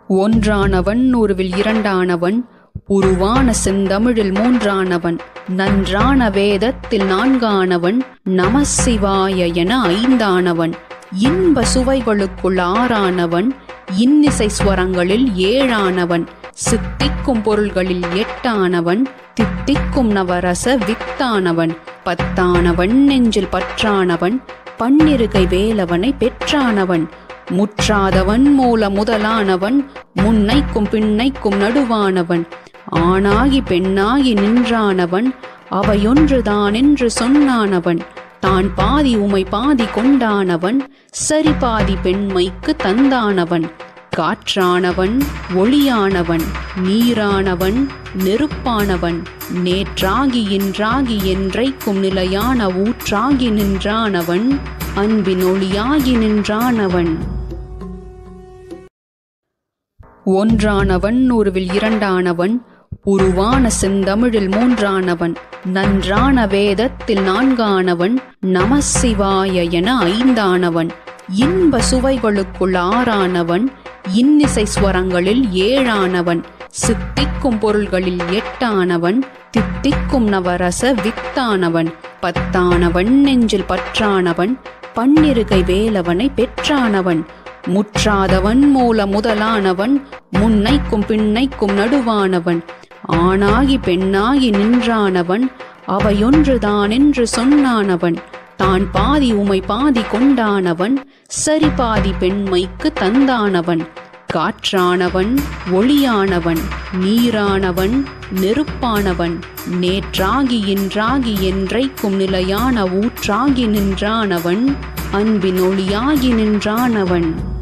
ஒன்றானவன் உருவில் இரண்டானவன் உருவான செந்தமிழில் மூன்றானவன் நன்றான வேதத்தில் நான்கானவன் நமசிவாய என ஐந்தானவன் இன்ப சுவைகளுக்குள் ஆறானவன் இன்னிசை ஸ்வரங்களில் ஏழானவன் சித்திக்கும் பொருள்களில் எட்டானவன் தித்திக்கும் நவரச வித்தானவன் பத்தானவன் நெஞ்சில் பற்றானவன் பன்னிருகை வேலவனை பெற்றானவன் முற்றாதவன் மூல முதலானவன் முன்னைக்கும் பின்னைக்கும் நடுவானவன் ஆணாகி பெண்ணாகி நின்றானவன் அவையொன்றுதான் என்று சொன்னானவன் தான் பாதி உமை பாதி கொண்டானவன் சரி பாதி பெண்மைக்கு தந்தானவன் காற்றானவன் ஒளியானவன் நீரானவன் நெருப்பானவன் நேற்றாகி இன்றாகி என்றைக்கும் நிலையான ஊற்றாகி நின்றானவன் அன்பின் ஒளியாகி நின்றானவன் ஒன்றானவன் உருவில் இரண்டானவன் உருவான செந்தமிழில் மூன்றானவன் நன்றான வேதத்தில் நான்கானவன் நமசிவாய என ஐந்தானவன் இன்ப சுவைகளுக்குள் ஆறானவன் இன்னிசை ஸ்வரங்களில் ஏழானவன் சித்திக்கும் பொருள்களில் எட்டானவன் தித்திக்கும் நவரச வித்தானவன் பத்தானவன் நெஞ்சில் பற்றானவன் பன்னிருகை வேலவனை பெற்றானவன் முற்றாதவன் மூல முதலானவன் முன்னைக்கும் பின்னைக்கும் நடுவானவன் ஆணாகி பெண்ணாகி நின்றானவன் அவையொன்றுதான் என்று சொன்னானவன் தான் பாதி உமை பாதி கொண்டானவன் சரி பாதி பெண்மைக்கு தந்தானவன் காற்றானவன் ஒளியானவன் நீரானவன் நெருப்பானவன் நேற்றாகி இன்றாகி என்றைக்கும் நிலையான ஊற்றாகி நின்றானவன் அன்பின் ஒளியாகி நின்றானவன்